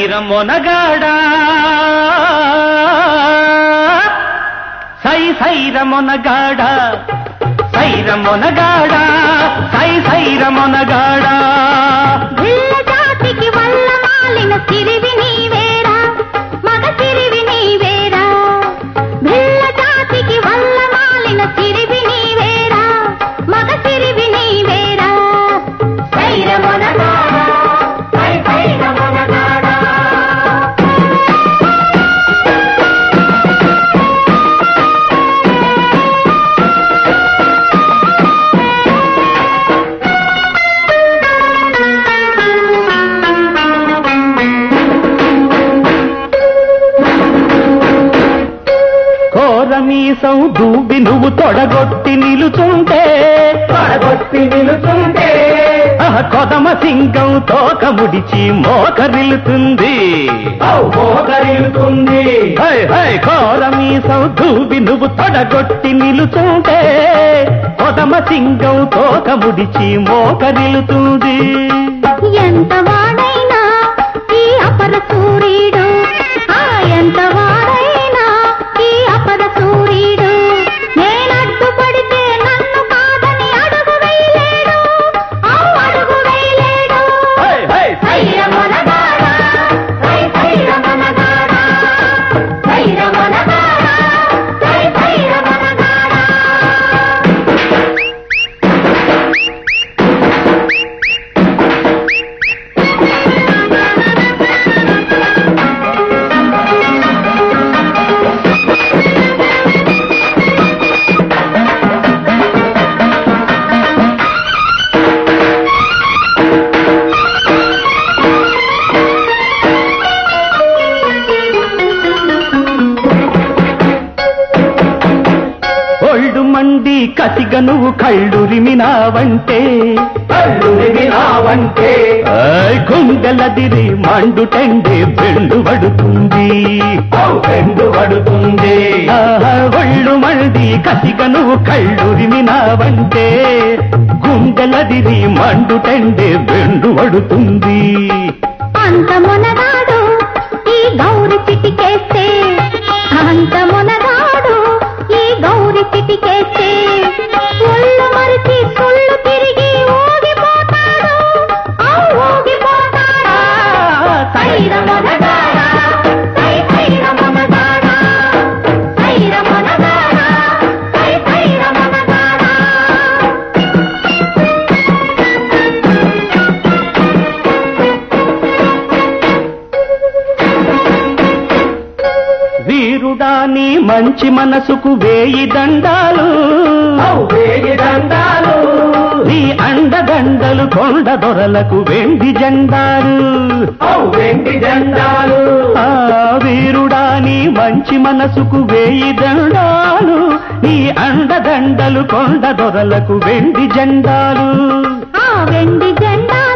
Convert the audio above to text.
సైర మొనగాడా సై సైర మొనగాడా సైర మొనగాడా సై సైర మొనగాడా భిల్ల జాతికి వల్ల మాలిన సిరివి నీవేరా మగ సిరివి నీవేరా భిల్ల జాతికి వల్ల మాలిన సిరివి నీవేరా మగ సిరివి నీవేరా సైరమొనగాడా సై సైరమొనగాడా కోరమీసం దూబి నువ్వు తొడగొట్టి నిలుచుంటే పడగొట్టి నిలుచుంటే ఆహ, కొదమ సింగం తోక ముడిచి మోకరిల్లుతుంది ఔ మోకరిల్లుతుంది హై హై కోరమీసం దూబి నువ్వు తొడగొట్టి నిలుచుంటే కొదమ సింగం తోక ముడిచి మోకరిల్లుతుంది ఎంత వాడైనా ఈ అపర సూర్యుడు ఆ ఎంత వాడైనా ఈ అపర సూర్యుడు నేనడ్డు పడితే నన్ను కాదని అడుగు వేయలేడు ఆ అడుగు వేయలేడు హై హై సైరమొనగాడా, సై సైరమొనగాడా, సైరమొనగాడా, సై సైరమొనగాడా. ఒళ్ళు మండి కసిగ నువ్వు కళ్ళు రిమినావంటే కళ్ళు వినావంటే ఆయ్ గుండెలదిరి మండుటండే బెండు పడుతుంది ఔ రెండు పడుతుంది ఆహా, ఒళ్ళు మండి కసిగ నువ్వు కళ్ళు రిమినావంటే గుండెలదిరి మండుటండే బెండు పడుతుంది అంత మునగాడు ఈ గౌరి చిటికేస్తే అంత మునగాడు ఈ గౌరి చిటికేస్తే ఒళ్ళు మరిచి సుళ్ళు తిరిగి ఊగిపోతాడు ఆ ఊగిపోతాడా సైర మునగాడా సై సైర మునగాడా సైర మునగాడా సై సైర మునగాడా వీరుడా నీ మంచి మనసుకు వేయి దండాలు ఔ వేయి దండాలు నీ అండదండలు కొండ దొరలకు వెండి జెండాలు ఔ వెండి జెండాలు ఆ వీరుడా నీ మంచి మనసుకు వేయి దండాలు నీ అండదండలు కొండ దొరలకు వెండి జెండాలు ఆ వెండి జెండా